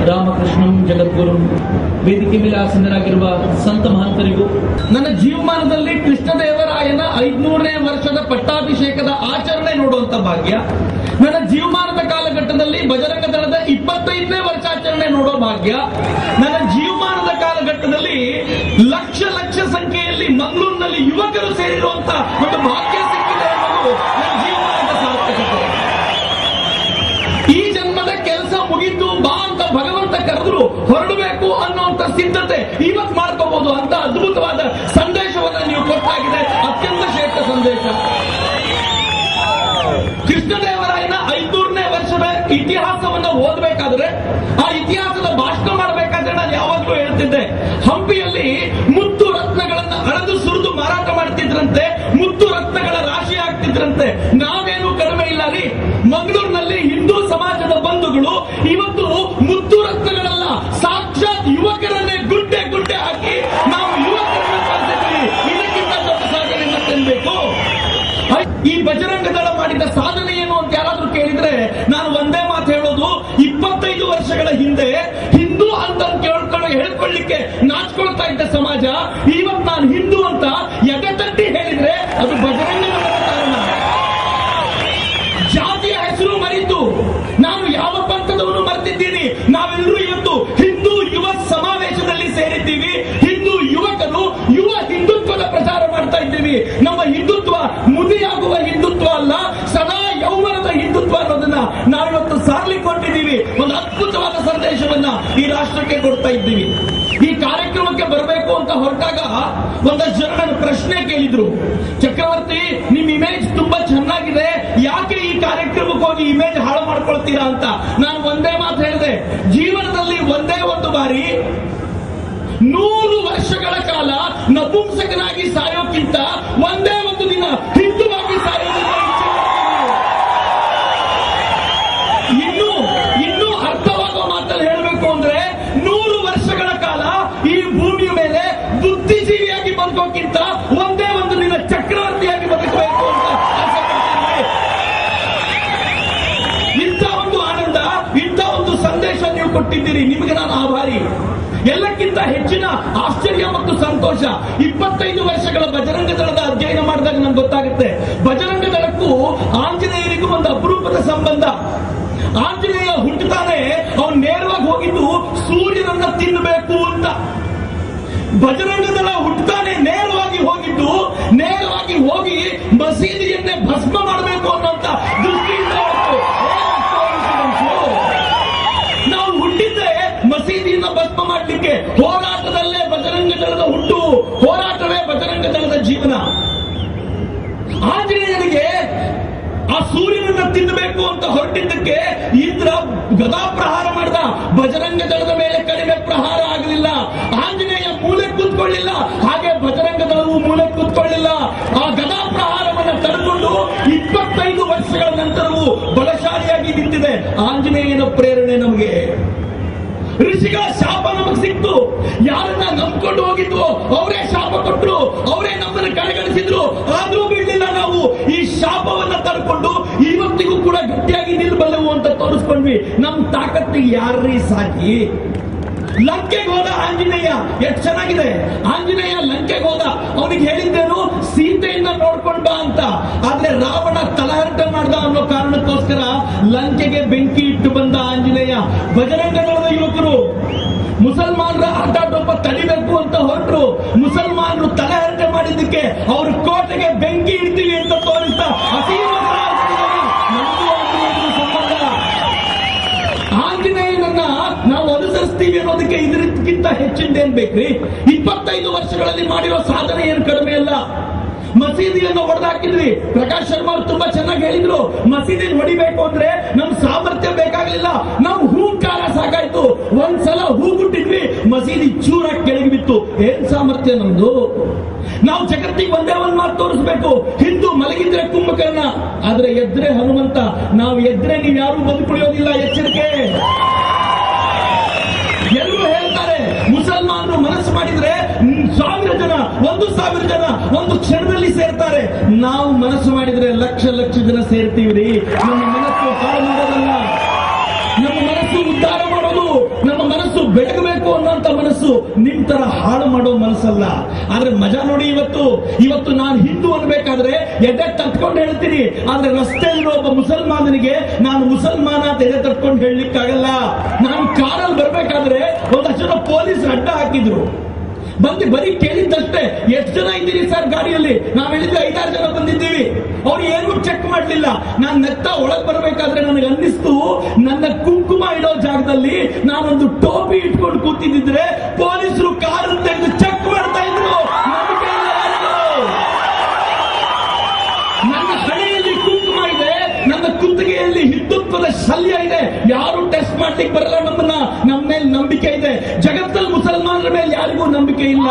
ರಾಮಕೃಷ್ಣಂ ಜಗದ್ಗುರು ವೇದಿಕೆ ಮೇಲೆ ಆಸೀನರಾಗಿರುವ ಸಂತ ಮಹಂತರಿಗೂ ನನ್ನ ಜೀವಮಾನದಲ್ಲಿ ಕೃಷ್ಣದೇವರಾಯನ ಐದ್ನೂರನೇ ವರ್ಷದ ಪಟ್ಟಾಭಿಷೇಕದ ಆಚರಣೆ ನೋಡುವಂತ ಭಾಗ್ಯ ನನ್ನ ಜೀವಮಾನದ ಕಾಲಘಟ್ಟದಲ್ಲಿ ಬಜರಂಗ ದಳದ ಇಪ್ಪತ್ತೈದನೇ ವರ್ಷಾಚರಣೆ ನೋಡೋ ಭಾಗ್ಯ ನನ್ನ ಜೀವಮಾನದ ಕಾಲಘಟ್ಟದಲ್ಲಿ ಲಕ್ಷ ಲಕ್ಷ ಸಂಖ್ಯೆಯಲ್ಲಿ ಮಂಗಳೂರಿನಲ್ಲಿ ಯುವಕರು ಸೇರಿರುವಂತ ಒಂದು ಭಾಗ್ಯ ಸಿಕ್ಕಿದೆ ಅನ್ನೋದು ನನ್ನ ಜೀವಮಾನದ ಸಾರ್ಥಕತೆ ಈ ಜನ್ಮದ ಕೆಲಸ ಮುಗಿತು ಬಾ ಅಂತ ಭಗವಂತ ಕರೆದ್ರು ಹೊರಡಬೇಕು ಅನ್ನುವಂತ ಸಿದ್ಧತೆ ಇವತ್ ಮಾಡ್ಕೋಬಹುದು ಅಂತ ಅದ್ಭುತವಾದ ಸಂದೇಶವನ್ನ ನೀವು ಕೊಟ್ಟಾಗಿದೆ ಅತ್ಯಂತ ಶ್ರೇಷ್ಠ ಸಂದೇಶ ಕೃಷ್ಣದೇವರಾಯನ ಐನೂರನೇ ವರ್ಷದ ಇತಿಹಾಸವನ್ನ ಓದಬೇಕಾದ್ರೆ ಆ ಇತಿಹಾಸದ ಭಾಷಣ ಮಾಡಬೇಕಾದ್ರೆ ನಾನು ಯಾವಾಗಲೂ ಹೇಳ್ತಿದ್ದೆ ಹಂಪಿಯಲ್ಲಿ ಮುತ್ತು ರತ್ನಗಳನ್ನ ಅಳೆದು ಸುರಿದು ಮಾರಾಟ ಮಾಡ್ತಿದ್ರಂತೆ ಮುತ್ತು ರತ್ನಗಳ ರಾಶಿ ಆಗ್ತಿದ್ರಂತೆ ನಾವೇನು ಕಡಿಮೆ ಇಲ್ಲ ರೀ ಮಂಗಳೂರಿನಲ್ಲಿ ಹಿಂದೂ ಸಮಾಜದ ಬಂಧುಗಳು ಇವತ್ತು ಮುತ್ತು ರತ್ನಗಳಲ್ಲ ಸಾಕ್ಷಾತ್ ಯುವಕರನ್ನೇ ಗುಡ್ಡೆ ಗುಡ್ಡೆ ಹಾಕಿ ನಾವು ಯುವಕರನ್ನ ಕಳಿಸಿದ್ವಿ ಇದಕ್ಕಿಂತ ದೊಡ್ಡ ಸಾಧನೆ ಮತ್ತೇನ್ಬೇಕು ಈ ಬಜರಂಗ ದಳ ಮಾಡಿದ ಸಾಧನೆ ಏನು ಅಂತ ಯಾರಾದ್ರೂ ಕೇಳಿದ್ರೆ ನಾನು ಒಂದೇ ಮಾತು ಹೇಳೋದು ಇಪ್ಪತ್ತೈದು ವರ್ಷಗಳ ಹಿಂದೆ ಹಿಂದೂ ಅಂತ ಕೇಳ್ಕೊಳ್ಳೋ ಹೇಳ್ಕೊಳ್ಳಿಕ್ಕೆ ನಾಚ್ಕೊಳ್ತಾ ಇದ್ದ ಸಮಾಜ ಇವತ್ ನಾನು ಹಿಂದೂ ಅಂತ ಎದೆತಟ್ಟಿ ಹೇಳಿದ್ರೆ ಅದು ಬಜರಂಗ ದಳದ ಕಾರಣ ಜಾತಿಯ ಹೆಸರು ಮರೆತು ನಾನು ಯಾವ ಪಂಥದವನು ಮರೆತಿದ್ದೀನಿ ನಾವೆಲ್ಲರೂ ಇವತ್ತು ಹಿಂದೂ ಯುವ ಸಮಾವೇಶದಲ್ಲಿ ಸೇರಿದ್ದೀವಿ ಹಿಂದೂ ಯುವಕರು ಯುವ ಹಿಂದುತ್ವದ ಪ್ರಚಾರ ಮಾಡ್ತಾ ಇದ್ದೀವಿ ನಮ್ಮ ಹಿಂದುತ್ವ ಮುದಿಯಾಗುವ ಹಿಂದುತ್ವ ಅಲ್ಲ ಸದಾ ಯೌವನದ ಹಿಂದುತ್ವ ಅನ್ನೋದನ್ನ ನಾವಿವತ್ತು ಸಾರ್ಲಿಕ್ಕೆ ಹೊಂಟಿದ್ದೀವಿ ಒಂದು ಅದ್ಭುತವಾದ ಸಂದೇಶವನ್ನ ಈ ರಾಷ್ಟ್ರಕ್ಕೆ ಕೊಡ್ತಾ ಇದ್ದೀವಿ ಈ ಕಾರ್ಯಕ್ರಮಕ್ಕೆ ಬರಬೇಕು ಅಂತ ಹೊರಟಾಗ ಒಂದಷ್ಟು ಜನ ನನ್ನ ಪ್ರಶ್ನೆ ಕೇಳಿದ್ರು ಚಕ್ರವರ್ತಿ ನಿಮ್ ಇಮೇಜ್ ತುಂಬಾ ಚೆನ್ನಾಗಿದೆ ಯಾಕೆ ಈ ಕಾರ್ಯಕ್ರಮಕ್ಕೆ ಹೋಗಿ ಇಮೇಜ್ ಹಾಳು ಮಾಡ್ಕೊಳ್ತೀರಾ ಅಂತ ನಾನು ಒಂದೇ ಮಾತು ಹೇಳಿದೆ ಜೀವನದಲ್ಲಿ ಒಂದೇ ಒಂದು ಬಾರಿ ನೂರು ವರ್ಷಗಳ ಕಾಲ ನಪುಂಸಕನಾಗಿ ಸಾಯೋಕ್ಕಿಂತ ಒಂದೇ ಒಂದು ದಿನ ಹಿಂದುವಾಗಿ ಸಾಯೋದನ್ನ ಇಚ್ಛೆ ಪಡ್ತೀನಿ. ಇನ್ನು ಇನ್ನು ಅರ್ಥವಾಗುವ ಮಾತಲ್ಲಿ ಹೇಳಬೇಕು ಅಂದ್ರೆ ನೂರು ವರ್ಷಗಳ ಕಾಲ ಈ ಭೂಮಿಯ ಮೇಲೆ ಬುದ್ಧಿಜೀವಿಯಾಗಿ ಬದುಕೋಕ್ಕಿಂತ ಒಂದೇ ಒಂದು ದಿನ ಚಕ್ರವರ್ತಿಯಾಗಿ ಬದುಕಬೇಕು ಅಂತ ಆಸೆ ಪಡ್ತೀನಿ. ಇಂಥ ಒಂದು ಆನಂದ ಇಂಥ ಒಂದು ಸಂದೇಶ ನೀವು ಕೊಟ್ಟಿದ್ದೀರಿ ನಿಮಗೆ ನಾನು ಆಭಾರಿ ಎಲ್ಲಕ್ಕಿಂತ ಹೆಚ್ಚಿನ ಆಶ್ಚರ್ಯ ಮತ್ತು ಸಂತೋಷ ಇಪ್ಪತ್ತೈದು ವರ್ಷಗಳ ಬಜರಂಗ ದಳದ ಅಧ್ಯಯನ ಮಾಡಿದಾಗ ನಮ್ಗೆ ಗೊತ್ತಾಗುತ್ತೆ ಬಜರಂಗ ದಳಕ್ಕೂ ಆಂಜನೇಯರಿಗೂ ಒಂದು ಅಪರೂಪದ ಸಂಬಂಧ ಆಂಜನೇಯ ಹುಟ್ಟುತ್ತಾನೆ ಅವನು ನೇರವಾಗಿ ಹೋಗಿದ್ದು ಸೂರ್ಯನನ್ನ ತಿನ್ನಬೇಕು ಅಂತ ಬಜರಂಗ ದಳ ಹುಟ್ಟುತ್ತಾನೆ ನೇರವಾಗಿ ಹೋಗಿದ್ದು ನೇರವಾಗಿ ಹೋಗಿ ಮಸೀದಿಯನ್ನೇ ಭಸ್ಮ ಮಾಡಬೇಕು ಅನ್ನೋಂತ ದೃಷ್ಟಿಯಿಂದ ಹೊರಟು. ಏನ್ coincidence? ನಾವು ಹುಟ್ಟಿದ್ದೆ ಮಸೀದಿಯನ್ನ ಭಸ್ಮ ಮಾಡಲಿಕ್ಕೆ ಹೋರಾಟದಲ್ಲೇ ಬಜರಂಗ ದಳದ ಹುಟ್ಟು ಹೋರಾಟವೇ ಬಜರಂಗ ದಳದ ಜೀವನ ಆಂಜನೇಯನಿಗೆ ಆ ಸೂರ್ಯನನ್ನ ತಿನ್ನಬೇಕು ಅಂತ ಹೊರಟಿದ್ದಕ್ಕೆ ಇಂದ್ರ ಗದಾ ಪ್ರಹಾರ ಮಾಡಿದ ಬಜರಂಗ ದಳದ ಮೇಲೆ ಕಡಿಮೆ ಪ್ರಹಾರ ಆಗಲಿಲ್ಲ ಆಂಜನೇಯ ಮೂಲೆ ಕೂತ್ಕೊಳ್ಳಿಲ್ಲ ಹಾಗೆ ಬಜರಂಗ ದಳವು ಮೂಲೆ ಕೂತ್ಕೊಳ್ಳಿಲ್ಲ ಆ ಗದಾ ಪ್ರಹಾರವನ್ನ ತಡೆಕೊಂಡು ಇಪ್ಪತ್ತೈದು ವರ್ಷಗಳ ನಂತರವೂ ಬಲಶಾಲಿಯಾಗಿ ನಿಂತಿದೆ ಆಂಜನೇಯನ ಪ್ರೇರಣೆ ನಮಗೆ ಋಷಿಗಳ ಶಾಪ ನಮಗೆ ಸಿಕ್ತು ಯಾರನ್ನ ನಂಬ್ಕೊಂಡು ಹೋಗಿದ್ವು ಅವರೇ ಶಾಪ ಕೊಟ್ರು ಅವರೇ ನಮ್ಮನ್ನು ಕಡೆಗಣಿಸಿದ್ರು ಆದ್ರೂ ಬಿಡ್ಲಿಲ್ಲ ನಾವು ಈ ಶಾಪವನ್ನ ತಡ್ಕೊಂಡು ಇವತ್ತಿಗೂ ಕೂಡ ಗಟ್ಟಿಯಾಗಿ ನಿಲ್ಬಲ್ಲೆವು ಅಂತ ತೋರಿಸ್ಕೊಂಡ್ವಿ ನಮ್ ತಾಕತ್ತಿಗೆ ಯಾರ್ರೀ ಸಾಕಿ ಲಂಕೆಗೆ ಹೋದ ಆಂಜನೇಯ ಎಷ್ಟು ಚೆನ್ನಾಗಿದೆ ಆಂಜನೇಯ ಲಂಕೆಗೆ ಹೋದ ಅವನಿಗೆ ಹೇಳಿದ್ದೇನು ಸೀತೆಯನ್ನ ನೋಡ್ಕೊಂಡ್ ಬಾ ಅಂತ ಆದ್ರೆ ರಾವಣ ತಲಹರಟೆ ಮಾಡ್ದ ಅನ್ನೋ ಕಾರಣಕ್ಕೋಸ್ಕರ ಲಂಕೆಗೆ ಬೆಂಕಿ ಇಟ್ಟು ಬಂದ ಆಂಜನೇಯ ಬಜರಂಗ ದಳದ ಯುವಕರು ಮುಸಲ್ಮಾನರ ಆಟಾಟೋಪ ತಡಿಬೇಕು ಅಂತ ಹೊರಟ್ರು ಮುಸಲ್ಮಾನರು ತಲೆಹರಟೆ ಮಾಡಿದ್ದಕ್ಕೆ ಅವ್ರ ಕೋಟೆಗೆ ಬೆಂಕಿ ಇಡ್ತೀವಿ ಅಂತ ತೋರಿಸ್ತಾ ಅಸೀಮ ಸಾಹಸದಲ್ಲಿ ನಮ್ದು ಆಂಜನೇಯನಿಗೂ ಸಂಬಂಧ ಆಂಜನೇಯನನ್ನ ನಾವು ಅನುಸರಿಸ್ತೀವಿ ಅನ್ನೋದಕ್ಕೆ ಇದಕ್ಕಿಂತ ಹೆಚ್ಚಿಂದೇನ್ ಬೇಕ್ರಿ ಇಪ್ಪತ್ತೈದು ವರ್ಷಗಳಲ್ಲಿ ಮಾಡಿರೋ ಸಾಧನೆ ಏನು ಕಡಿಮೆ ಅಲ್ಲ ಮಸೀದಿಯನ್ನು ಹೊಡೆದಾಕಿದ್ವಿ ಪ್ರಕಾಶ್ ಶರ್ಮಾ ಅವ್ರು ತುಂಬಾ ಚೆನ್ನಾಗಿ ಹೇಳಿದ್ರು ಮಸೀದಿ ಹೊಡಿಬೇಕು ಅಂದ್ರೆ ನಮ್ ಸಾಮರ್ಥ್ಯ ಬೇಕಾಗ್ಲಿಲ್ಲ ನಮ್ ಹೂಂಕಾರ ಸಾಕಾಯ್ತು ಒಂದ್ಸಲ ಹೂ ಗುಟ್ಟಿದ್ವಿ ಮಸೀದಿ ಚೂರ ಕೆಳಗೆ ಬಿತ್ತು ಏನ್ ಸಾಮರ್ಥ್ಯ ನಮ್ದು ನಾವು ಜಗತ್ತಿಗೆ ಒಂದೇ ಒಂದ್ ಮಾತು ತೋರಿಸ್ಬೇಕು ಹಿಂದೂ ಮಲಗಿದ್ರೆ ಕುಂಭಕರ್ಣ ಆದ್ರೆ ಎದ್ರೆ ಹನುಮಂತ ನಾವು ಎದ್ರೆ ನೀವ್ ಯಾರು ಬದುಕುಳಿಯೋದಿಲ್ಲ ಎಚ್ಚರಿಕೆ ಎಲ್ಲರೂ ಹೇಳ್ತಾರೆ ಮುಸಲ್ಮಾನರು ಮನಸ್ಸು ಮಾಡಿದ್ರೆ ಹ್ಮ್, ಸಾವಿರ ಜನ ಒಂದು ಸಾವಿರ ಜನ ಒಂದು ಕ್ಷಣದಲ್ಲಿ ಸೇರ್ತಾರೆ ನಾವು ಮನಸ್ಸು ಮಾಡಿದ್ರೆ ಲಕ್ಷ ಲಕ್ಷ ಜನ ಸೇರ್ತೀವ್ರಿ ನಮ್ಮ ಮನಸ್ಸು ಹಾಳು ಮಾಡೋದಲ್ಲ ನಮ್ಮ ಮನಸ್ಸು ಉದ್ಧಾರ ಮಾಡೋದು ನಮ್ಮ ಬೆಳಗಬೇಕು ಅನ್ನೋಂತ ಮನಸ್ಸು ನಿಮ್ ತರ ಹಾಳು ಮಾಡೋ ಮನಸ್ಸಲ್ಲ ಆದ್ರೆ ಮಜಾ ನೋಡಿ ಇವತ್ತು ಇವತ್ತು ನಾನು ಹಿಂದೂ ಅನ್ಬೇಕಾದ್ರೆ ಎದೆ ತಟ್ಕೊಂಡು ಹೇಳ್ತೀನಿ ಆದ್ರೆ ರಸ್ತೆಯಲ್ಲಿರೋ ಒಬ್ಬ ಮುಸಲ್ಮಾನನಿಗೆ ನಾನು ಮುಸಲ್ಮಾನ ಅಂತ ಎದೆ ತಟ್ಕೊಂಡು ಹೇಳಲಿಕ್ಕಾಗಲ್ಲ ನಾನು ಕಾರಲ್ಲಿ ಬರ್ಬೇಕಾದ್ರೆ ಒಂದಷ್ಟು ಜನ ಪೊಲೀಸ್ ಅಡ್ಡ ಹಾಕಿದ್ರು ಬಂದು ಬರೀ ಕೇಳಿದ್ದಷ್ಟೇ ಎಷ್ಟು ಜನ ಇದ್ದೀರಿ ಸರ್ ಗಾಡಿಯಲ್ಲಿ ನಾವ್ ಹೇಳಿದ್ವಿ ಐದಾರು ಜನ ಬಂದಿದ್ದೀವಿ ಅವ್ರು ಏನು ಚೆಕ್ ಮಾಡ್ಲಿಲ್ಲ ನಾನ್ ನೆತ್ತ ಒಳಗ್ ಬರ್ಬೇಕಾದ್ರೆ ನನಗೆ ಅನ್ನಿಸ್ತು ನನ್ನ ಕುಂಕುಮ ಇಡೋ ಜಾಗದಲ್ಲಿ ನಾನೊಂದು ಟೋಪಿ ಇಟ್ಕೊಂಡು ಕೂತಿದ್ದಿದ್ರೆ ಪೊಲೀಸರು ಕಾರ್ ತೆಗೆದು ಚೆಕ್ ಮಾಡ್ತಾ ಇದ್ರು ನಂಬಿಕೆ ಇಲ್ಲ ಯಾರಿಗೂ. ನನ್ನ ಹಣೆಯಲ್ಲಿ ಕುಂಕುಮ ಇದೆ ನನ್ನ ಕುತ್ತಿಗೆಯಲ್ಲಿ ಹಿಂದುತ್ವದ ಶಲ್ಯ ಇದೆ ಯಾರು ಟೆಸ್ಟ್ ಮಾಡ್ಲಿಕ್ಕೆ ಬರಲ್ಲ ನಮ್ಮನ್ನ ನಮ್ಮ ಮೇಲೆ ನಂಬಿಕೆ ಇದೆ ಜಗತ್ತಲ್ಲಿ ಮುಸಲ್ಮಾನರ ಮೇಲೆ ಯಾರಿಗೂ ನಂಬಿಕೆ ಇಲ್ಲ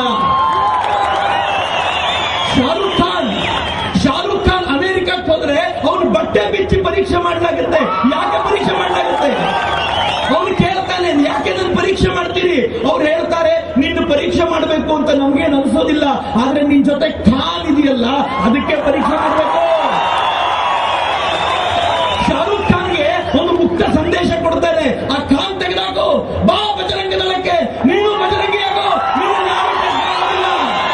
ಶಾರುಖ್ ಖಾನ್ ಶಾರುಖ್ ಖಾನ್ ಅಮೆರಿಕಕ್ಕೆ ಹೋದ್ರೆ ಅವನು ಬಟ್ಟೆ ಬಿಚ್ಚಿ ಪರೀಕ್ಷೆ ಮಾಡಲಾಗುತ್ತೆ ಯಾಕೆ ಪರೀಕ್ಷೆ ಮಾಡಲಾಗುತ್ತೆ ಅವನು ಕೇಳ್ತಾನೆ ಯಾಕೆ ನನ್ನ ಪರೀಕ್ಷೆ ಮಾಡ್ತೀರಿ ಅವ್ರು ಹೇಳ್ತಾರೆ ನಿನ್ನ ಪರೀಕ್ಷೆ ಮಾಡಬೇಕು ಅಂತ ನಮ್ಗೇನು ಅನ್ಸೋದಿಲ್ಲ ಆದ್ರೆ ನಿನ್ ಜೊತೆ ಖಾನ್ ಇದೆಯಲ್ಲ ಅದಕ್ಕೆ ಪರೀಕ್ಷೆ ಮಾಡಬೇಕು ಶಾರುಖ್ ಖಾನ್ಗೆ ಒಂದು ಮುಕ್ತ ಸಂದೇಶ ಕೊಡ್ತಾರೆ ಆ ಖಾನ್ ತೆಗೆದಾಕು ಬಾ ಬಜರಂಗ ದಳಕ್ಕೆ ನೀನು ಬಜರಂಗಿ ಆಗೋ ನೀನು ಯಾರು test ಮಾಡೋದಿಲ್ಲ.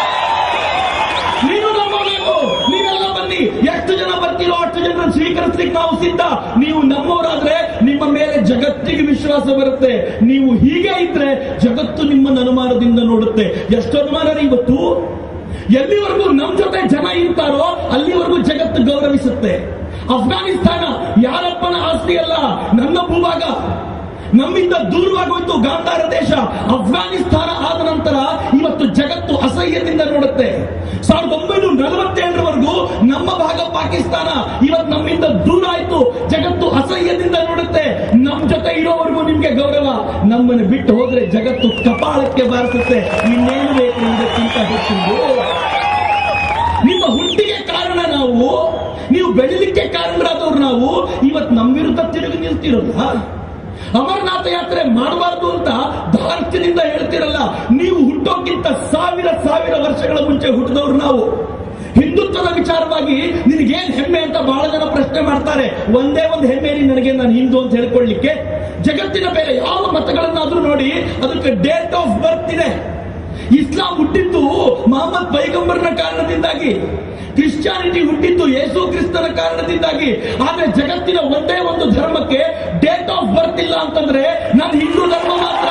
ನೀನು ನಂಬಬೇಕು ನೀವೆಲ್ಲ ಬನ್ನಿ ಎಷ್ಟು ಜನ ಬರ್ತೀರೋ ಅಷ್ಟು ಜನ ಸ್ವೀಕರಿಸ್ಲಿಕ್ಕೆ ನಾವು ಸಿದ್ಧ ನೀವು ನಮ್ಮವರಾದ್ರೆ ನಿಮ್ಮ ಮೇಲೆ ಜಗತ್ತಿಗೆ ವಿಶ್ವಾಸ ಬರುತ್ತೆ ನೀವು ಹೀಗೆ ಇದ್ರೆ ಜಗತ್ತು ನಿಮ್ಮನ್ನು ಅನುಮಾನದಿಂದ ನೋಡುತ್ತೆ ಎಷ್ಟು ಅನುಮಾನ ರೀ ಇವತ್ತು ಎಲ್ಲಿವರೆಗೂ ನಮ್ ಜೊತೆ ಜನ ಇರ್ತಾರೋ ಅಲ್ಲಿವರೆಗೂ ಜಗತ್ತು ಗೌರವಿಸುತ್ತೆ ಅಫ್ಘಾನಿಸ್ತಾನ ಯಾರಪ್ಪನ ಆಸ್ತಿ ಅಲ್ಲ ನನ್ನ ಭೂಭಾಗ ನಮ್ಮಿಂದ ದೂರವಾಗೋಯ್ತು ಗಾಂಧಾರ ದೇಶ ಅಫ್ಘಾನಿಸ್ತಾನ ಆದ ನಂತರ ಇವತ್ತು ಜಗತ್ತು ಅಸಹ್ಯದಿಂದ ನೋಡುತ್ತೆ ಸಾವಿರದ ಒಂಬೈನೂರ ನಲವತ್ತೇಳರವರೆಗೂ ನಮ್ಮ ಭಾಗ ಪಾಕಿಸ್ತಾನ ಇವತ್ತು ನಮ್ಮಿಂದ ದೂರ ಆಯ್ತು ಜಗತ್ತು ಅಸಹ್ಯದಿಂದ ನೋಡುತ್ತೆ ನಮ್ ಜೊತೆ ಇರೋವರೆಗೂ ನಿಮ್ಗೆ ಗೌರವ ನಮ್ಮನ್ನು ಬಿಟ್ಟು ಹೋದ್ರೆ ಜಗತ್ತು ಕಪಾಳಕ್ಕೆ ಬಾರಿಸುತ್ತೆ ಇನ್ನೇನು ಬೇಕು ಇದಕ್ಕಿಂತ ಹೆಚ್ಚಿಂದು ನಿಮ್ಮ ಹುಟ್ಟಿಗೆ ಕಾರಣ ನಾವು ನೀವು ಬೆಳಿಲಿಕ್ಕೆ ಕಾರಣರಾದವ್ರು ನಾವು ಇವತ್ತು ನಮ್ಮ ವಿರುದ್ಧ ತಿರುಗಿ ನಿಲ್ತಿರಲ್ಲ ಅಮರನಾಥ ಯಾತ್ರೆ ಮಾಡಬಾರ್ದು ಅಂತ ಧಾರ್ಷ್ಟ್ಯದಿಂದ ಹೇಳ್ತಿರಲ್ಲ ನೀವು ಹುಟ್ಟೋಕ್ಕಿಂತ ಸಾವಿರ ಸಾವಿರ ವರ್ಷಗಳ ಮುಂಚೆ ಹುಟ್ಟಿದವ್ರು ನಾವು ಹಿಂದುತ್ವದ ವಿಚಾರವಾಗಿ ನಿನಗೇನ್ ಹೆಮ್ಮೆ ಅಂತ ಬಹಳ ಜನ ಪ್ರಶ್ನೆ ಮಾಡ್ತಾರೆ ಒಂದೇ ಒಂದು ಹೆಮ್ಮೆ ರೀ ನನಗೆ ನಾನು ಹಿಂದೂ ಅಂತ ಹೇಳ್ಕೊಳ್ಳಿಕ್ಕೆ ಜಗತ್ತಿನ ಬೇರೆ ಯಾವ ಮತಗಳನ್ನಾದ್ರೂ ನೋಡಿ ಅದಕ್ಕೆ ಡೇಟ್ ಆಫ್ ಬರ್ತ್ ಇದೆ ಇಸ್ಲಾಂ ಹುಟ್ಟಿದ್ದು ಮಹಮ್ಮದ್ ಪೈಗಂಬರ್ನ ಕಾರಣದಿಂದಾಗಿ ಕ್ರಿಶ್ಚಿಯಾನಿಟಿ ಹುಟ್ಟಿದ್ದು ಯೇಸು ಕ್ರಿಸ್ತನ ಕಾರಣದಿಂದಾಗಿ ಆದ್ರೆ ಜಗತ್ತಿನ ಒಂದೇ ಒಂದು ಧರ್ಮಕ್ಕೆ ಡೇಟ್ ಆಫ್ ಬರ್ತ್ ಇಲ್ಲ ಅಂತಂದ್ರೆ ನಾನು ಹಿಂದೂ ಧರ್ಮ ಮಾತ್ರ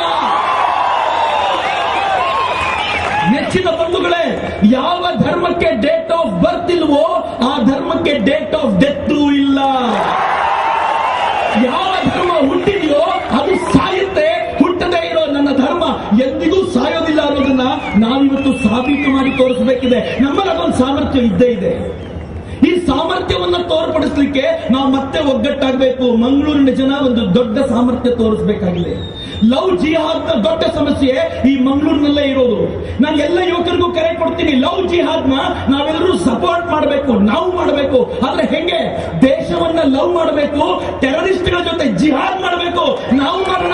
ನೆಚ್ಚಿನ ಬಂಧುಗಳೇ ಯಾವ ಧರ್ಮಕ್ಕೆ ಡೇಟ್ ಆಫ್ ಬರ್ತ್ ಇಲ್ವೋ ಆ ಧರ್ಮಕ್ಕೆ ಡೇಟ್ ಆಫ್ ಡೆತ್ ಇಲ್ಲ ಯಾವ ಧರ್ಮ ಹುಟ್ಟಿದೆಯೋ ಅದು ಸಾಯುತ್ತೆ ಹುಟ್ಟದೇ ಇರೋ ನನ್ನ ಧರ್ಮ ಎಂದಿಗೂ ಸಾಯೋದಿಲ್ಲ ಅನ್ನೋದನ್ನ ನಾವಿವತ್ತು ಸಾಬೀತು ಮಾಡಿ ತೋರಿಸಬೇಕಿದೆ ನಮ್ಮಲ್ಲಿ ಅದೊಂದು ಸಾಮರ್ಥ್ಯ ಇದ್ದೇ ಇದೆ ಈ ಸಾಮರ್ಥ್ಯವನ್ನ ತೋರ್ಪಡಿಸ್ಲಿಕ್ಕೆ ನಾವು ಮತ್ತೆ ಒಗ್ಗಟ್ಟಾಗಬೇಕು ಮಂಗಳೂರಿನ ಜನ ಒಂದು ದೊಡ್ಡ ಸಾಮರ್ಥ್ಯ ತೋರಿಸಬೇಕಾಗಿದೆ ಲವ್ ಜಿಹಾದ್ ನ ದೊಡ್ಡ ಸಮಸ್ಯೆ ಈ ಮಂಗಳೂರಿನಲ್ಲೇ ಇರೋದು ನಾನು ಎಲ್ಲ ಯುವಕರಿಗೂ ಕರೆ ಕೊಡ್ತೀನಿ ಲವ್ ಜಿಹಾದ್ ನ ನಾವೆಲ್ಲರೂ ಸಪೋರ್ಟ್ ಮಾಡಬೇಕು ನಾವು ಮಾಡಬೇಕು ಆದ್ರೆ ಹೆಂಗೆ ದೇಶವನ್ನ ಲವ್ ಮಾಡಬೇಕು ಟೆರರಿಸ್ಟ್ಗಳ ಜೊತೆ ಜಿಹಾದ್ ಮಾಡಬೇಕು ನಾವು ಮಾಡೋಣ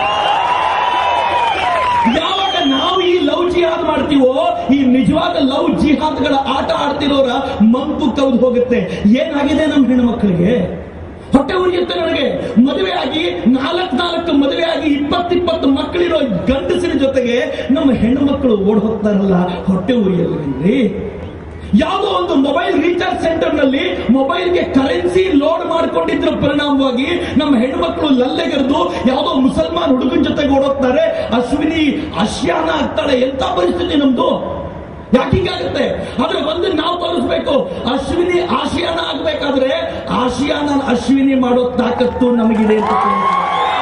ಯಾವಾಗ ನಾವು ಈ ಲವ್ ಜಿಹಾದ್ ಮಾಡ್ತೀವೋ ಈ ನಿಜವಾದ ಲವ್ ಜಿಹಾದ್ಗಳ ಆಟ ಆಡ್ತಿರೋರ ಮಂಕು ಕವ್ದು ಹೋಗುತ್ತೆ ಏನಾಗಿದೆ ನಮ್ಮ ಹೆಣ್ಣು ಹೊಟ್ಟೆ ಉರಿಯುತ್ತೆ ನನಗೆ ಮದುವೆ ಆಗಿ ನಾಲ್ಕು ನಾಲ್ಕು ಮದುವೆ ಆಗಿ ಇಪ್ಪತ್ತಿಪ್ಪತ್ತು ಮಕ್ಕಳಿರೋ ಗಂಡಸಿನ ಜೊತೆಗೆ ನಮ್ಮ ಹೆಣ್ಣು ಮಕ್ಕಳು ಓಡ್ ಹೋಗ್ತಾರಲ್ಲ ಹೊಟ್ಟೆ ಉರಿಯಲ್ರಿ ಯಾವುದೋ ಒಂದು ಮೊಬೈಲ್ ರೀಚಾರ್ಜ್ ಸೆಂಟರ್ ನಲ್ಲಿ ಮೊಬೈಲ್ಗೆ ಕರೆನ್ಸಿ ಲೋಡ್ ಮಾಡ್ಕೊಂಡಿದ್ರ ಪರಿಣಾಮವಾಗಿ ನಮ್ಮ ಹೆಣ್ಮಕ್ಳು ಲಲ್ಲೆಗರೆದು ಯಾವುದೋ ಮುಸಲ್ಮಾನ್ ಹುಡುಗನ ಜೊತೆಗೆ ಓಡೋಗ್ತಾರೆ ಅಶ್ವಿನಿ ಅಶ್ಯಾನ ಆಗ್ತಾಳೆ ಎಂತ ಪರಿಸ್ಥಿತಿ ನಮ್ದು ಯಾಕೆ ಹೀಗಾಗುತ್ತೆ ಆದ್ರೆ ಒಂದು ನಾವು ತೋರಿಸ್ಬೇಕು ಅಶ್ವಿನಿ ಆಶಿಯಾನ ಆಗ್ಬೇಕಾದ್ರೆ ಆಶಿಯಾನ ಅಶ್ವಿನಿ ಮಾಡೋ ತಾಕತ್ತು ನಮಗಿದೆ ಅಂತ ತೋರಿಸ್ಬೇಕು.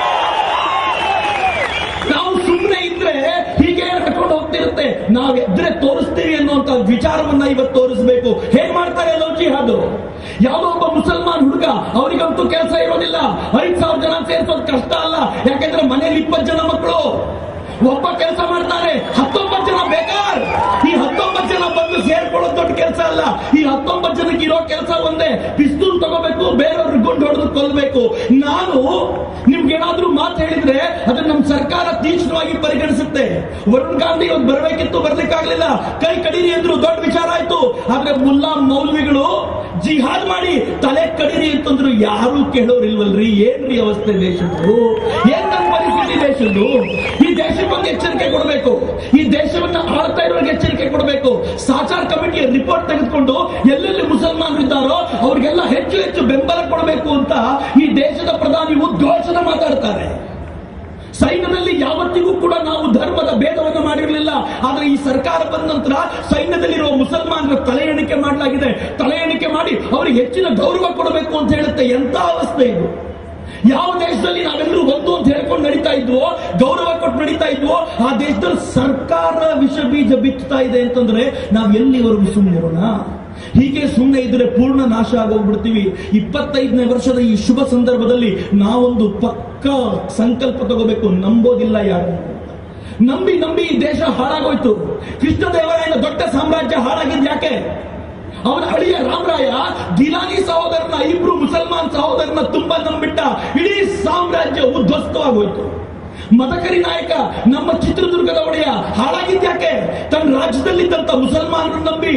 ನಾವು ಸುಮ್ಮನೆ ಇದ್ರೆ ಹೀಗೆ ನಡ್ಕೊಂಡು ಹೋಗ್ತಿರುತ್ತೆ ನಾವ್ ಎದ್ರೆ ತೋರಿಸ್ತೀವಿ ಅನ್ನುವಂತ ವಿಚಾರವನ್ನ ಇವತ್ತು ತೋರಿಸಬೇಕು ಹೇಗ್ ಮಾಡ್ತಾರೆ ಲವ್ ಜಿಹಾದ್ ಯಾವುದೋ ಒಬ್ಬ ಮುಸಲ್ಮಾನ್ ಹುಡುಗ ಅವರಿಗಂತೂ ಕೆಲಸ ಇರೋದಿಲ್ಲ ಐದ್ ಸಾವಿರ ಜನ ಸೇರಿಸೋದು ಕಷ್ಟ ಅಲ್ಲ ಯಾಕೆಂದ್ರೆ ಮನೇಲಿ ಇಪ್ಪತ್ತು ಜನ ಮಕ್ಕಳು ಒಬ್ಬ ಕೆಲಸ ಮಾಡ್ತಾರೆ ಹತ್ತೊಂಬತ್ತು ಜನ ಬೇಕಾರ್ ಈ ಹತ್ತೊಂಬತ್ತು ಜನ ಬಂದು ಸೇರ್ಕೊಳ್ಳೋದು ದೊಡ್ಡ ಕೆಲಸ ಅಲ್ಲ ಈ ಹತ್ತೊಂಬತ್ತು ಜನಕ್ಕೆ ಇರೋ ಕೆಲಸ ಒಂದೇ ಪಿಸ್ತೂಲ್ ತಗೋಬೇಕು ಬೇರೆಯವ್ರ ಗುಂಡು ಹೊಡೆದು ಕೊಲ್ಬೇಕು ನಾನು ನಿಮ್ಗೆ ಏನಾದ್ರೂ ಮಾತು ಹೇಳಿದ್ರೆ ಅದನ್ನ ನಮ್ಮ ಸರ್ಕಾರ ತೀಕ್ಷ್ಣವಾಗಿ ಪರಿಗಣಿಸುತ್ತೆ ವರುಣ್ ಗಾಂಧಿ ಇವತ್ತು ಬರಬೇಕಿತ್ತು ಬರ್ಲಿಕ್ಕಾಗ್ಲಿಲ್ಲ ಕೈ ಕಡೀರಿ ಅಂದ್ರು ದೊಡ್ಡ ವಿಚಾರ ಆಯ್ತು ಆದ್ರೆ ಮುಲ್ಲಾ ಮೌಲ್ವಿಗಳು ಜಿಹಾದ್ ಮಾಡಿ ತಲೆ ಕಡೀರಿ ಅಂತಂದ್ರು ಯಾರು ಕೇಳೋರಿಲ್ವಲ್ರಿ ಏನ್ರಿ ಅವಸ್ಥೆ ದೇಶದ್ದು ಏನ್ ನನ್ನ ಪರಿಸ್ಥಿತಿ ದೇಶದ್ದು ಈ ದೇಶಕ್ಕೊಂದು ಎಚ್ಚರಿಕೆ ಕೊಡಬೇಕು ಈ ದೇಶವನ್ನ ಆಳ್ತಾ ಇರೋರಿಗೆ ಎಚ್ಚರಿಕೆ ಕೊಡಬೇಕು ಸಾಚಾರ್ ಕಮಿಟಿಯ ರಿಪೋರ್ಟ್ ತೆಗೆದುಕೊಂಡು ಎಲ್ಲೆಲ್ಲಿ ಮುಸಲ್ಮಾನರು ಇದ್ದಾರೋ ಅವ್ರಿಗೆಲ್ಲ ಹೆಚ್ಚು ಹೆಚ್ಚು ಬೆಂಬಲ ಕೊಡಬೇಕು ಅಂತ ಈ ದೇಶದ ಪ್ರಧಾನಿ ಉದ್ಘೋಷಣ ಮಾತಾಡ್ತಾರೆ ಸೈನ್ಯದಲ್ಲಿ ಯಾವತ್ತಿಗೂ ಕೂಡ ನಾವು ಧರ್ಮದ ಭೇದವನ್ನು ಮಾಡಿರಲಿಲ್ಲ ಆದ್ರೆ ಈ ಸರ್ಕಾರ ಬಂದ ನಂತರ ಸೈನ್ಯದಲ್ಲಿರುವ ಮುಸಲ್ಮಾನರ ತಲೆ ಎಣಿಕೆ ಮಾಡಲಾಗಿದೆ ತಲೆ ಎಣಿಕೆ ಮಾಡಿ ಅವರಿಗೆ ಹೆಚ್ಚಿನ ಗೌರವ ಕೊಡಬೇಕು ಅಂತ ಹೇಳುತ್ತೆ ಎಂತ ಅವಸ್ಥೆ ಇದು ಯಾವ ದೇಶದಲ್ಲಿ ನಾವೆಲ್ಲರೂ ಒಂದು ಅಂತ ಹೇಳ್ಕೊಂಡು ನಡೀತಾ ಇದ್ವೋ ಗೌರವ ಕೊಟ್ಟು ನಡೀತಾ ಇದ್ವೋ ಆ ದೇಶದಲ್ಲಿ ಸರ್ಕಾರ ವಿಷ ಬೀಜ ಬಿತ್ತುತ್ತಾ ಇದೆ ಅಂತಂದ್ರೆ ನಾವ್ ಎಲ್ಲಿವರೆಗೂ ಸುಮ್ಮನಿರೋಣ ಹೀಗೆ ಸುಮ್ಮನೆ ಇದ್ರೆ ಪೂರ್ಣ ನಾಶ ಆಗೋಗ್ಬಿಡ್ತೀವಿ ಇಪ್ಪತ್ತೈದನೇ ವರ್ಷದ ಈ ಶುಭ ಸಂದರ್ಭದಲ್ಲಿ ನಾವೊಂದು ಪಕ್ಕ ಸಂಕಲ್ಪ ತಗೋಬೇಕು ನಂಬೋದಿಲ್ಲ ಯಾರು ನಂಬಿ ನಂಬಿ ಈ ದೇಶ ಹಾಳಾಗೋಯ್ತು ಕೃಷ್ಣದೇವರಾಯನ ದೊಡ್ಡ ಸಾಮ್ರಾಜ್ಯ ಹಾಳಾಗಿದ್ ಯಾಕೆ ಅವನ ಅಳಿಯ ರಾಮರಾಯ ಗಿಲಾನಿ ಸಹೋದರನ ಇಬ್ರು ಮುಸಲ್ಮಾನ್ ಸಹೋದರನ ತುಂಬಾ ನಂಬಿಟ್ಟ ಇಡೀ ಸಾಮ್ರಾಜ್ಯ ಉದ್ಧ್ವಸ್ತವಾಗೋಯ್ತು ಮದಕರಿ ನಾಯಕ ನಮ್ಮ ಚಿತ್ರದುರ್ಗದ ಒಡೆಯ ಹಾಳಾಗಿದ್ಯಾಕೆ ತನ್ನ ರಾಜ್ಯದಲ್ಲಿದ್ದಂತ ಮುಸಲ್ಮಾನರನ್ನು ನಂಬಿ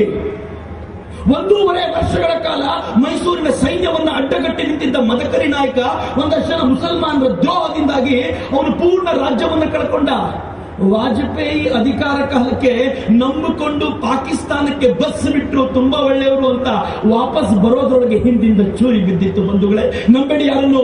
ಒಂದೂವರೆ ವರ್ಷಗಳ ಕಾಲ ಮೈಸೂರಿನ ಸೈನ್ಯವನ್ನ ಅಡ್ಡಗಟ್ಟಿ ನಿಂತಿದ್ದ ಮದಕರಿ ನಾಯಕ ಒಂದಷ್ಟು ಜನ ಮುಸಲ್ಮಾನರ ದ್ರೋಹದಿಂದಾಗಿ ಅವನು ಪೂರ್ಣ ರಾಜ್ಯವನ್ನ ಕಳ್ಕೊಂಡ ವಾಜಪೇಯಿ ಅಧಿಕಾರ ಕಾಲಕ್ಕೆ ನಂಬಿಕೊಂಡು ಪಾಕಿಸ್ತಾನಕ್ಕೆ ಬಸ್ ಬಿಟ್ಟರು ತುಂಬಾ ಒಳ್ಳೆಯವರು ಅಂತ ವಾಪಸ್ ಬರೋದ್ರೊಳಗೆ ಹಿಂದಿಂದ ಚೂರಿ ಬಿದ್ದಿತ್ತು ಬಂಧುಗಳೇ ನಂಬೇಡಿ ಯಾರನ್ನು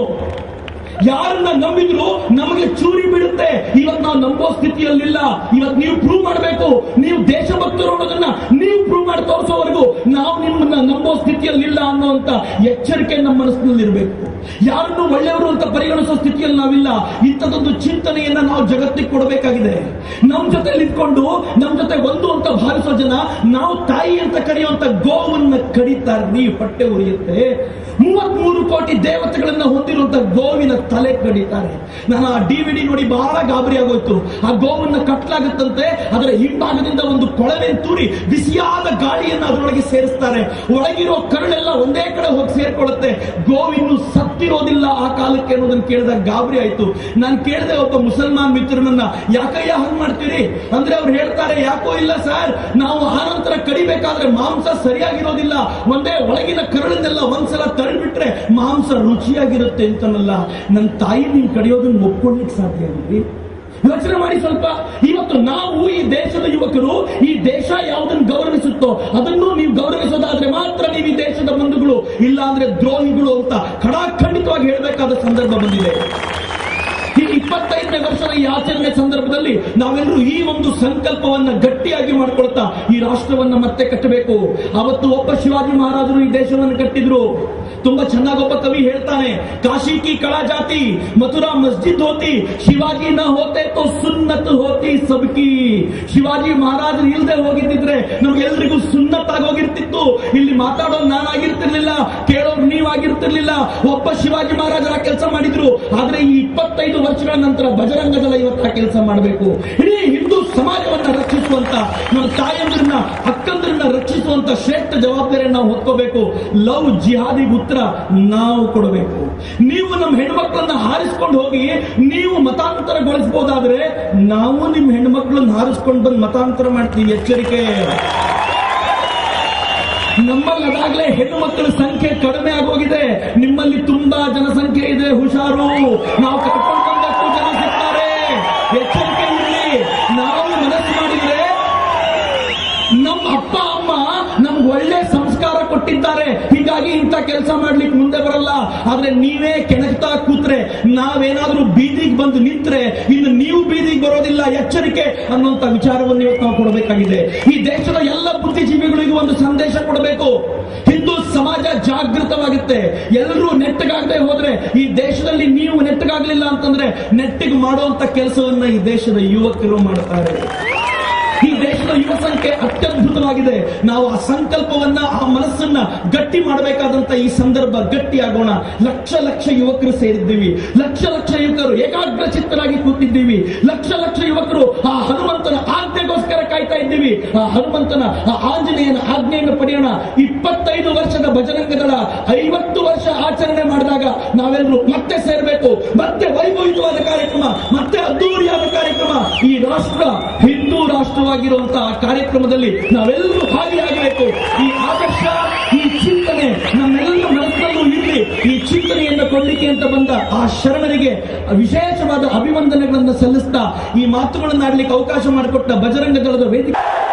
ಯಾರನ್ನ ನಂಬಿದ್ರು ನಮಗೆ ಚೂರಿ ಬಿಡುತ್ತೆ ಇವತ್ತು ನಾವು ನಂಬೋ ಸ್ಥಿತಿಯಲ್ಲಿಲ್ಲ ಇವತ್ತು ನೀವು ಪ್ರೂವ್ ಮಾಡಬೇಕು ನೀವು ದೇಶಭಕ್ತರು ಅನ್ನೋದನ್ನ ನೀವು ಪ್ರೂವ್ ಮಾಡಿ ತೋರಿಸೋವರೆಗೂ ನಾವು ನಿಮ್ಮನ್ನ ನಂಬೋ ಸ್ಥಿತಿಯಲ್ಲಿಲ್ಲ ಅನ್ನುವಂತ ಎಚ್ಚರಿಕೆ ನಮ್ಮ ಮನಸ್ಸಿನಲ್ಲಿ ಇರಬೇಕು ಯಾರನ್ನು ಒಳ್ಳೆಯವರು ಅಂತ ಪರಿಗಣಿಸೋ ಸ್ಥಿತಿಯಲ್ಲಿ ನಾವಿಲ್ಲ ಇಂಥದೊಂದು ಚಿಂತನೆಯನ್ನ ನಾವು ಜಗತ್ತಿಗೆ ಕೊಡಬೇಕಾಗಿದೆ ನಮ್ಮ ಜೊತೆ ನಿಂತ್ಕೊಂಡು ನಮ್ಮ ಜೊತೆ ಒಂದು ಅಂತ ಭಾವಿಸೋ ಜನ ನಾವು ತಾಯಿ ಅಂತ ಕರೆಯುವಂತ ಗೋವನ್ನ ಕಡಿತಾರೆ ನೀವು ಹೊಟ್ಟೆ ಉರಿಯುತ್ತೆ ಮೂವತ್ಮೂರು ಕೋಟಿ ದೇವತೆಗಳನ್ನ ಹೊಂದಿರುವಂತ ಗೋವಿನ ತಲೆ ಕಡಿತಾರೆ ನಾನು ಆ ಡಿವಿಡಿ ನೋಡಿ ಬಹಳ ಗಾಬರಿ ಆಗೋಯ್ತು ಆ ಗೋವನ್ನ ಕಟ್ಟಲಾಗುತ್ತಂತೆ ಅದರ ಹಿಂಭಾಗದಿಂದ ಒಂದು ಕೊಳವೆ ತೂರಿ ಬಿಸಿಯಾದ ಗಾಳಿಯನ್ನು ಅದರೊಳಗೆ ಸೇರಿಸ್ತಾರೆ ಒಳಗಿರೋ ಕರಳೆಲ್ಲ ಒಂದೇ ಕಡೆ ಹೋಗಿ ಸೇರ್ಕೊಳ್ಳುತ್ತೆ ಗೋವಿನ್ನು ಸತ್ತಿರೋದಿಲ್ಲ ಆ ಕಾಲಕ್ಕೆ ಅನ್ನೋದನ್ನ ಕೇಳಿದಾಗ ಗಾಬರಿ ಆಯ್ತು ನಾನು ಕೇಳಿದೆ ಒಬ್ಬ ಮುಸಲ್ಮಾನ್ ಮಿತ್ರನನ್ನ ಯಾಕಯ್ಯ ಹಂಗ್ ಮಾಡ್ತೀರಿ ಅಂದ್ರೆ ಅವ್ರು ಹೇಳ್ತಾರೆ ಯಾಕೋ ಇಲ್ಲ ಸರ್ ನಾವು ಆನಂತರ ಕಡಿಬೇಕಾದ್ರೆ ಮಾಂಸ ಸರಿಯಾಗಿರೋದಿಲ್ಲ ಒಂದೇ ಒಳಗಿನ ಕರಳನ್ನೆಲ್ಲ ಒಂದ್ಸಲ ತಳ್ಳಿಬಿಟ್ರೆ ಮಾಂಸ ರುಚಿಯಾಗಿರುತ್ತೆ ಅಂತನಲ್ಲ ನನ್ನ ತಾಯಿ ನೀವು ಕಡಿಯೋದನ್ನ ಒಪ್ಕೊಳ್ಳಿಕ್ ಸಾಧ್ಯ ಆಗಿದೆ ಯೋಚನೆ ಮಾಡಿ ಸ್ವಲ್ಪ ಇವತ್ತು ನಾವು ಈ ದೇಶದ ಯುವಕರು ಈ ದೇಶ ಯಾವುದನ್ನು ಗೌರವಿಸುತ್ತೋ ಅದನ್ನು ನೀವು ಗೌರವಿಸೋದಾದ್ರೆ ಮಾತ್ರ ನೀವು ಈ ದೇಶದ ಬಂಧುಗಳು ಇಲ್ಲ ಅಂದ್ರೆ ದ್ರೋಹಿಗಳು ಅಂತ ಖಡಾಖಂಡಿತವಾಗಿ ಹೇಳಬೇಕಾದ ಸಂದರ್ಭ ಬಂದಿದೆ ಈ ಇಪ್ಪತ್ತೈದನೇ ವರ್ಷದ ಈ ಆಚರಣೆ ಸಂದರ್ಭದಲ್ಲಿ ನಾವೆಲ್ಲರೂ ಈ ಒಂದು ಸಂಕಲ್ಪವನ್ನ ಗಟ್ಟಿಯಾಗಿ ಮಾಡ್ಕೊಳ್ತಾ ಈ ರಾಷ್ಟ್ರವನ್ನ ಮತ್ತೆ ಕಟ್ಟಬೇಕು ಅವತ್ತು ಒಬ್ಬ ಶಿವಾಜಿ ಮಹಾರಾಜರು ಈ ದೇಶವನ್ನು ಕಟ್ಟಿದ್ರು ತುಂಬಾ ಚೆನ್ನಾಗಿ ಒಬ್ಬ ಕವಿ ಹೇಳ್ತಾನೆ ಕಾಶಿ ಕಿ ಕಳಾ ಜಾತಿ ಮಥುರಾ ಮಸ್ಜಿದ್ ಹೋತಿ ಶಿವಾಜಿ ನ ಹೋತೆ ತೋ ಸುನ್ನತ್ ಹೋತಿ ಸಬ್ಕಿ ಶಿವಾಜಿ ಮಹಾರಾಜರು ಇಲ್ಲದೆ ಹೋಗಿದ್ದಿದ್ರೆ ನಮ್ಗೆಲ್ರಿಗೂ ಸುನ್ನತ್ ಆಗೋಗಿರ್ತಿತ್ತು ಇಲ್ಲಿ ಮಾತಾಡೋರು ನಾನಾಗಿರ್ತಿರ್ಲಿಲ್ಲ ಕೇಳೋರು ನೀವಾಗಿರ್ತಿರ್ಲಿಲ್ಲ ಒಬ್ಬ ಶಿವಾಜಿ ಮಹಾರಾಜರ ಕೆಲಸ ಮಾಡಿದ್ರು ಆದ್ರೆ ಈ ಇಪ್ಪತ್ತೈದು ವರ್ಷಗಳ ನಂತರ ಬಜರಂಗ ದಳ ಇವತ್ತ ಕೆಲಸ ಮಾಡಬೇಕು ಇಡೀ ಹಿಂದೂ ಸಮಾಜವನ್ನ ರಕ್ಷಿಸುವಂತ ನಮ್ಮ ತಾಯಂದ್ರನ್ನ ಅಕ್ಕಂದ್ರನ್ನ ರಕ್ಷಿಸುವಂತ ಶ್ರೇಷ್ಠ ಜವಾಬ್ದಾರಿಯನ್ನು ನಾವು ಹೊತ್ಕೋಬೇಕು ಲವ್ ಜಿಹಾದಿಗೆ ಉತ್ತರ ನಾವು ಕೊಡಬೇಕು ನೀವು ನಮ್ಮ ಹೆಣ್ಮಕ್ಳನ್ನ ಹಾರಿಸ್ಕೊಂಡು ಹೋಗಿ ನೀವು ಮತಾಂತರಗೊಳಿಸಬಹುದಾದ್ರೆ ನಾವು ನಿಮ್ಮ ಹೆಣ್ಮಕ್ಳನ್ನ ಹಾರಿಸ್ಕೊಂಡು ಬಂದು ಮತಾಂತರ ಮಾಡ್ತೀವಿ ಎಚ್ಚರಿಕೆ ನಮ್ಮಲ್ಲಿ ಅದಾಗಲೇ ಹೆಣ್ಣು ಮಕ್ಕಳ ಸಂಖ್ಯೆ ಕಡಿಮೆ ಆಗೋಗಿದೆ ನಿಮ್ಮಲ್ಲಿ ತುಂಬಾ ಜನಸಂಖ್ಯೆ ಇದೆ ಹುಷಾರು ನಾವು ಕರ್ಕೊಂಡು ಬಂದಷ್ಟು ಜನ ಸಿಗ್ತಾರೆ ಎಚ್ಚರಿಕೆ ಇರಲಿ ನಾವು ಮನಸ್ಸು ಮಾಡಿದ್ರೆ ನಮ್ಮ ಅಪ್ಪ ಅಮ್ಮ ನಮ್ಗೆ ಒಳ್ಳೆ ಸಂಸ್ಕಾರ ಕೊಟ್ಟಿದ್ದಾರೆ ಹೀಗಾಗಿ ಇಂಥ ಕೆಲಸ ಮಾಡ್ಲಿಕ್ಕೆ ಮುಂದೆ ಬರಲ್ಲ ಆದ್ರೆ ನೀವೇ ಕೆಣಕ್ತಾ ಕೂತ್ರೆ ನಾವೇನಾದ್ರೂ ಬೀದಿಗೆ ಬಂದು ನಿಂತ್ರೆ ಇನ್ನು ನೀವು ಬೀದಿಗೆ ಬರೋದಿಲ್ಲ ಎಚ್ಚರಿಕೆ ಅನ್ನುವಂತ ವಿಚಾರವನ್ನು ಇವತ್ತು ನಾವು ಕೊಡಬೇಕಾಗಿದೆ ಈ ದೇಶದ ಎಲ್ಲ ಬುದ್ಧಿಜೀವಿಗಳಿಗೂ ಒಂದು ಸಂದೇಶ ಕೊಡಬೇಕು ಹಿಂದೂ ಸಮಾಜ ಜಾಗೃತವಾಗುತ್ತೆ ಎಲ್ಲರೂ ನೆಟ್ಟಗಾಗದೆ ಹೋದ್ರೆ ಈ ದೇಶದಲ್ಲಿ ನೀವು ನೆಟ್ಟಗಾಗ್ಲಿಲ್ಲ ಅಂತಂದ್ರೆ ನೆಟ್ಟಿಗೆ ಮಾಡುವಂತ ಕೆಲಸವನ್ನ ಈ ದೇಶದ ಯುವಕರು ಮಾಡ್ತಾರೆ ಈ ದೇಶದ ಯುವ ಸಂಖ್ಯೆ ಅತ್ಯದ್ಭುತವಾಗಿದೆ ನಾವು ಆ ಸಂಕಲ್ಪವನ್ನ ಆ ಮನಸ್ಸನ್ನ ಗಟ್ಟಿ ಮಾಡಬೇಕಾದಂತ ಈ ಸಂದರ್ಭ ಗಟ್ಟಿಯಾಗೋಣ ಲಕ್ಷ ಲಕ್ಷ ಯುವಕರು ಸೇರಿದ್ದೀವಿ ಲಕ್ಷ ಲಕ್ಷ ಯುವಕರು ಏಕಾಗ್ರ ಚಿತ್ತರಾಗಿ ಕೂತಿದ್ದೀವಿ ಲಕ್ಷ ಲಕ್ಷ ಯುವಕರು ಆ ಹನುಮಂತನ ಆಜ್ಞೆಗೋಸ್ಕರ ಕಾಯ್ತಾ ಇದ್ದೀವಿ ಆ ಹನುಮಂತನ ಆ ಆಂಜನೇಯನ ಆಜ್ಞೆಯನ್ನು ಪಡೆಯೋಣ ಇಪ್ಪತ್ತೈದು ವರ್ಷದ ಬಜರಂಗದಳ ಐವತ್ತು ವರ್ಷ ಆಚರಣೆ ಮಾಡಿದಾಗ ನಾವೆಲ್ಲರೂ ಮತ್ತೆ ಸೇರಬೇಕು ಮತ್ತೆ ವೈಭವಿತವಾದ ಕಾರ್ಯಕ್ರಮ ಮತ್ತೆ ಅದ್ದೂರಿಯಾದ ಕಾರ್ಯಕ್ರಮ ಈ ರಾಷ್ಟ್ರ ಹಿಂದೂ ರಾಷ್ಟ್ರವಾಗಿರುವಂತಹ ಕಾರ್ಯಕ್ರಮದಲ್ಲಿ ನಾವೆಲ್ಲರೂ ಭಾಗಿಯಾಗಬೇಕು ಈ ಆದರ್ಶ ಈ ಚಿಂತನೆ ನಮ್ಮೆಲ್ಲ ಮನಸ್ಸಲ್ಲೂ ಇರಲಿ ಈ ಚಿಂತನೆಯನ್ನು ಕೊಡ್ಲಿಕ್ಕೆ ವೇದಿಕೆ ಅಂತ ಬಂದ ಆ ಶರಣರಿಗೆ ವಿಶೇಷವಾದ ಅಭಿವಂದನೆಗಳನ್ನು ಸಲ್ಲಿಸ್ತಾ ಈ ಮಾತುಗಳನ್ನು ಆಡ್ಲಿಕ್ಕೆ ಅವಕಾಶ ಮಾಡಿಕೊಟ್ಟ ಬಜರಂಗ ದಳದ ವೇದಿಕೆ